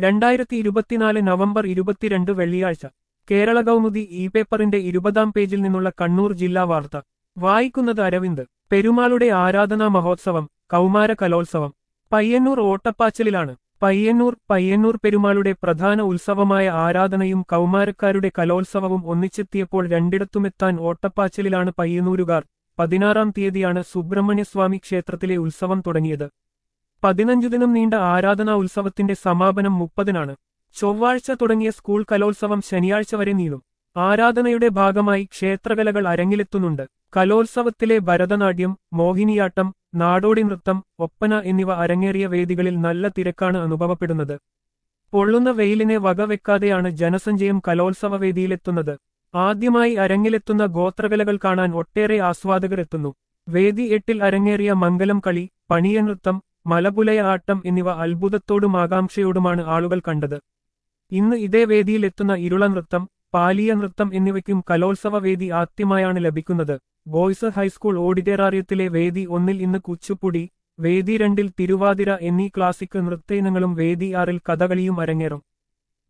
രണ്ടായിരത്തി ഇരുപത്തിനാല് നവംബർ ഇരുപത്തിരണ്ട് വെള്ളിയാഴ്ച കേരള കൗമുദി ഇ പേപ്പറിന്റെ ഇരുപതാം പേജിൽ നിന്നുള്ള കണ്ണൂർ ജില്ലാ വാർത്ത വായിക്കുന്നത് അരവിന്ദ് പെരുമാളുടെ ആരാധനാ മഹോത്സവം കൗമാര കലോത്സവം പയ്യന്നൂർ ഓട്ടപ്പാച്ചലിലാണ് പയ്യന്നൂർ പയ്യന്നൂർ പെരുമാളുടെ പ്രധാന ഉത്സവമായ ആരാധനയും കൗമാരക്കാരുടെ കലോത്സവവും ഒന്നിച്ചെത്തിയപ്പോൾ രണ്ടിടത്തുമെത്താൻ ഓട്ടപ്പാച്ചലിലാണ് പയ്യന്നൂരുകാർ പതിനാറാം തീയതിയാണ് സുബ്രഹ്മണ്യസ്വാമി ക്ഷേത്രത്തിലെ ഉത്സവം തുടങ്ങിയത് പതിനഞ്ചു ദിനം നീണ്ട ആരാധനാ ഉത്സവത്തിന്റെ സമാപനം മുപ്പതിനാണ് ചൊവ്വാഴ്ച തുടങ്ങിയ സ്കൂൾ കലോത്സവം ശനിയാഴ്ച വരെ നീളും ആരാധനയുടെ ഭാഗമായി ക്ഷേത്രകലകൾ അരങ്ങിലെത്തുന്നുണ്ട് കലോത്സവത്തിലെ ഭരതനാട്യം മോഹിനിയാട്ടം നാടോടി നൃത്തം ഒപ്പന എന്നിവ അരങ്ങേറിയ വേദികളിൽ നല്ല തിരക്കാണ് അനുഭവപ്പെടുന്നത് പൊള്ളുന്ന വെയിലിനെ വകവെക്കാതെയാണ് ജനസഞ്ചയം കലോത്സവ വേദിയിലെത്തുന്നത് ആദ്യമായി അരങ്ങിലെത്തുന്ന ഗോത്രകലകൾ കാണാൻ ഒട്ടേറെ ആസ്വാദകർ എത്തുന്നു വേദി എട്ടിൽ അരങ്ങേറിയ മംഗലം കളി പണിയ നൃത്തം മലപുലയ ആട്ടം എന്നിവ അത്ഭുതത്തോടും ആകാംക്ഷയോടുമാണ് ആളുകൾ കണ്ടത് ഇന്ന് ഇതേ വേദിയിൽ എത്തുന്ന ഇരുള നൃത്തം പാലിയ നൃത്തം എന്നിവയ്ക്കും കലോത്സവ വേദി ആദ്യമായാണ് ലഭിക്കുന്നത് ബോയ്സ് ഹൈസ്കൂൾ ഓഡിറ്റോറിയത്തിലെ വേദി ഒന്നിൽ ഇന്ന് കുച്ചുപ്പുടി വേദി രണ്ടിൽ തിരുവാതിര എന്നീ ക്ലാസിക് നൃത്തയിനങ്ങളും വേദി ആറിൽ കഥകളിയും അരങ്ങേറും